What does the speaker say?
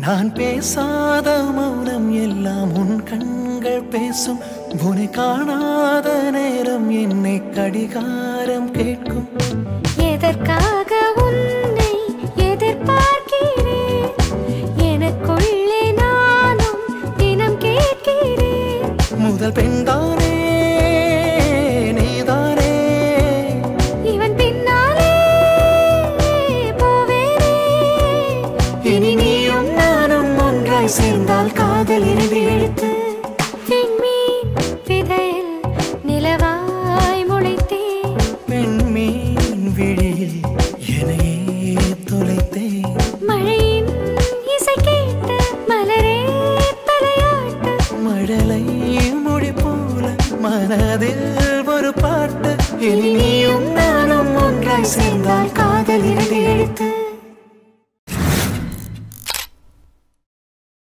நான் பேசாத மௌனம் எல்லாம் உன் கண்கள் பேசும் உன்னை காணாத நேரம் என்னை கடிகாரம் கேட்கும் எதற்காக உன்னை எதிர்பார்க்கிறேன் எனக்குள்ளே நானும் தினம் கேட்கிறேன் முதல் பெண்தானே நீதானே இவன் பின்னாலே போவேனே இனி நீயும் நானும் ஒன்றாய் சேர்ந்தால் காதல் இறுதி எழுத்து விண்மீன் விதையில் நிலவாய் முளைத்தேன் பெண்மீன் விழியில் என்னையே தொலைத்தேன் மழையின் இசை கேட்டு மலரே தலையாட்டு மழலை மொழி போல மனதில் ஒரு பாட்டு இனி நீயும் நானும் ஒன்றாய் சேர்ந்தால்